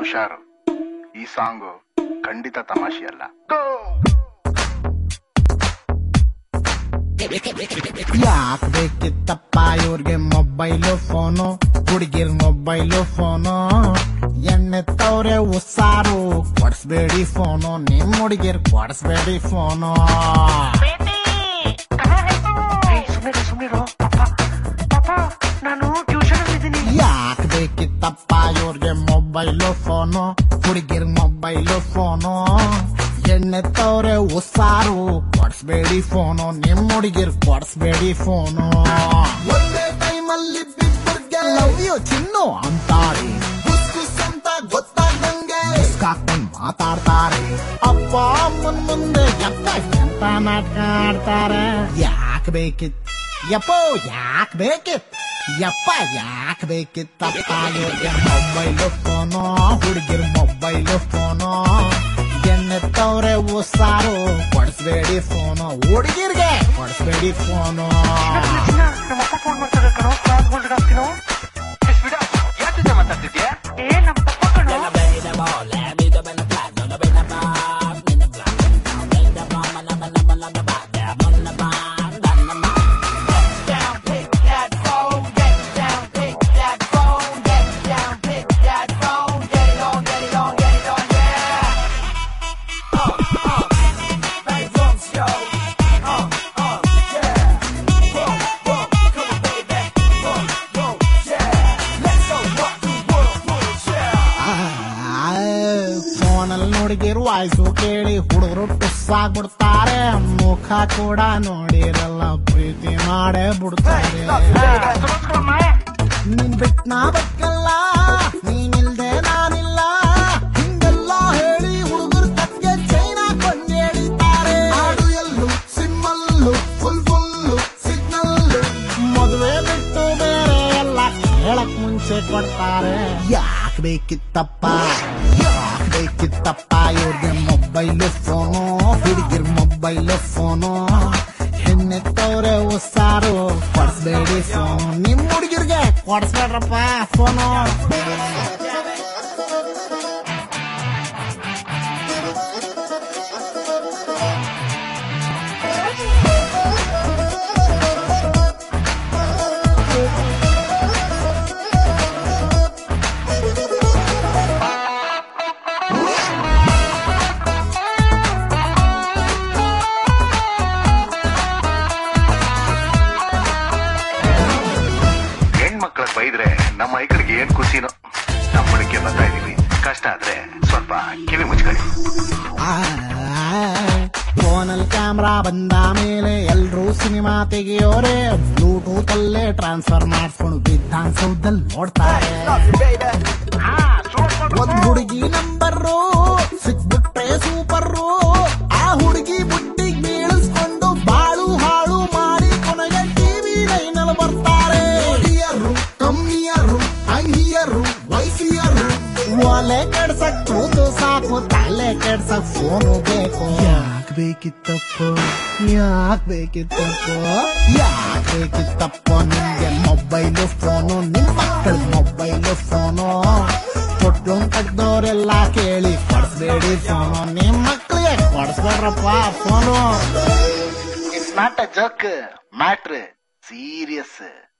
ಹುಷಾರು ಈ ಸಾಂಗು ಖಂಡಿತ ತಮಾಷೆ ಅಲ್ಲ ಯಾಕ್ ಬೇಕಿತ್ತಪ್ಪ ಇವ್ರಿಗೆ ಮೊಬೈಲು ಫೋನು ಹುಡುಗಿರ್ ಮೊಬೈಲು ಫೋನು ಎಣ್ಣೆ ತವ್ರೆ ಉಸಾರು ಕೊಡ್ಸ್ಬೇಡಿ ಫೋನು ನಿಮ್ ಹುಡುಗಿರ್ ಕೊಡ್ಸ್ಬೇಡಿ ಫೋನು ಸುಮ್ಮನೆ ಸುಮ್ಮನೆ ಪಾಪ ಪಾಪ ನಾನು ಟ್ಯೂಷನ್ ಇದ್ದೀನಿ ಯಾಕ್ ಬೇಕಿತ್ತಪ್ಪ ಇವ್ರಿಗೆ ಮೊಬೈಲು ಫೋನು ಹುಡುಗಿರ್ ಮೊಬೈಲು ಫೋನು ಎಣ್ಣೆ ತವ್ರೆ ಉಸಾರು ಕೊಡ್ಸ್ಬೇಡಿ ಫೋನು ನಿಮ್ ಹುಡುಗಿರ್ ಕೊಡ್ಸ್ಬೇಡಿ ಫೋನು ಒಂದೇ ಟೈಮಲ್ಲಿ ಬಿಬ್ಬರ್ಗೆ ಲವ್ ಯು ಚಿನ್ನು ಅಂತಾರೆ ಗುಸ್ ಗುಸ್ ಅಂತ ಗೊತ್ತಾಗ್ದಂಗೆ ಹಾಕೊಂಡ್ ಮಾತಾಡ್ತಾರೆ ಅಪ್ಪ ಅಮ್ಮನ್ ಮುಂದೆ ಎಪ್ಪ ಎಂತ ನಾಟಕ ಆಡ್ತಾರೆ ಯಾಕ್ ಬೇಕಿತ್ ಯಪ್ಪೋ ಯಾಕ್ ಬೇಕಿತ್ ಯಪ್ಪ ಯಾಕ್ ಬೇಕಿತ್ತಪ್ಪ ಇವ್ರಿಗೆ ಮೊಬೈಲು ಫೋನು ಹುಡುಗಿರ್ ಮೊಬೈಲು ಫೋನು ಎಣ್ಣೆತ್ತವ್ರೆ ಉಸಾರು ಕೊಡಿಸ್ಬೇಡಿ ಫೋನು ಹುಡುಗಿರ್ಗೆ ಕೊಡಿಸ್ಬೇಡಿ ಫೋನು ಚಿನ್ನ ನಮ್ಮಪ್ಪ ಫೋನ್ ಮಾಡ್ತಾರೆ ಕಣೋ ಕಾಲ್ ಹೋಲ್ಡ್ ಹಾಕ್ತೀನೋ ಯಾಕೆ ಮಾತಾಡ್ತಿದ್ಯಾ ಏ ನಮ್ಮ ಪಪ್ಪ ಕಣೋ ಫೋನಲ್ಲಿ ನೋಡಿಗಿರು ವಾಯ್ಸು ಕೇಳಿ ಹುಡುಗರು ಟುಸ್ ಆಗ್ಬಿಡ್ತಾರೆ ಮುಖ ಕೂಡ ನೋಡಿರಲ್ಲ ಪ್ರೀತಿ ಮಾಡೇ ಬಿಡ್ತಾರೆ ನಿನ್ ಬಿಟ್ ನಾ ಬಕ್ಕಲ್ಲ ನೀನಿಲ್ದೆ ನಾನಿಲ್ಲ ಹಿಂಗೆಲ್ಲ ಹೇಳಿ ಹುಡುಗರು ತಕ್ಕೆ ಚೈನಾ ಕೊಂಡೇಳಿತಾರೆ ಆಡು ಎಲ್ಲು ಸಿಮ್ಮಲ್ಲು ಫುಲ್ ಫುಲ್ಲು ಸಿಗ್ನಲ್ಲು ಮದುವೆ ಬಿಟ್ಟು ಬೇರೆ ಎಲ್ಲ ಹೇಳಕ್ ಮುಂಚೆ ಕೊಡ್ತಾರೆ ಯಾಕ್ ಬೇಕಿತ್ತಪ್ಪ ಯಾಕ್ ಬೇಕಿತ್ತಪ್ಪ ಇವ್ರಿಗೆ ಮೊಬೈಲು ಫೋನು ಹುಡುಗಿರ್ ಮೊಬೈಲು ಫೋನು ಹೆಣ್ಣೆತ್ತವ್ರೆ ಉಸಾರು ಕೊಡ್ಸ್ಬೇಡಿ ಫೋನು ನಿಮ್ ಹುಡುಗಿರ್ಗೆ ಕೊಡ್ಸ್ಬೇಡ್ರಪ್ಪ ಫೋನು ಹೆಣ್ಮಕ್ಳ ಬೈದ್ರೆ ನಮ್ಮ ಐಕಳಿಗೆ ಏನ್ ಖುಷಿನೋ ನಮ್ಮ ಬಳಿಕೆ ಬರ್ತಾ ಇದೀವಿ ಕಷ್ಟ ಆದ್ರೆ ಸ್ವಲ್ಪ ಕಿವಿ ಮುಚ್ಕೊಳ್ಳಿ ಫೋನಲ್ಲಿ ಕ್ಯಾಮ್ರಾ ಬಂದ ಮೇಲೆ ಎಲ್ರೂ ಸಿನಿಮಾ ತೆಗಿಯೋರೆ ಬ್ಲೂಟೂತ್ ಅಲ್ಲೇ ಟ್ರಾನ್ಸ್ಫರ್ ಮಾಡಿಸ್ಕೊಂಡು ವಿಧಾನಸೌಧದಲ್ಲಿ ನೋಡ್ತಾರೆ ಒಂದ್ ಹುಡುಗಿ ನಂಬರು ಸಿಕ್ಬಿಟ್ರೆ ಸೂಪರು ಆ ಹುಡುಗಿ ಬುಟ್ಟಿಗೆ ಬೀಳಿಸ್ಕೊಂಡು ಬಾಳು ಹಾಳು ಮಾಡಿ ಕೊನೆಗೆ ಟಿವಿ ಲೈನಲ್ಲಿ ಬರ್ತಾರೆ ಹಿಯರು ಕಮ್ಮಿಯರು ಅಂಗಿಯರು ವಯಸ್ಸಿಯರು ಒಲೆ ಕೆಡ್ಸಕ್ ಕೂತು ಸಾಕು ತಲೆ ಕೆಡ್ಸಕ್ ಫೋನು ಬೇಕು ಯಾಕ್ ಬೇಕಿತ್ತಪ್ಪ ಯಾಕ್ ಬೇಕಿತ್ತಪ್ಪ ಯಾಕ್ ಬೇಕಿತ್ತಪ್ಪ ನಿಮ್ಗೆ ಮೊಬೈಲು ಫೋನು ನಿಮ್ ಮಕ್ಕಳ ಮೊಬೈಲು ಫೋನು ಕೊಟ್ಟು ತೆಗ್ದವ್ರೆಲ್ಲ ಕೇಳಿ ಕೊಡ್ಸ್ಬೇಡಿ ಫೋನು ನಿಮ್ ಮಕ್ಳಿಗೆ ಕೊಡ್ಸ್ಬೇಡ್ರಪ್ಪ phone it's not a joke matter serious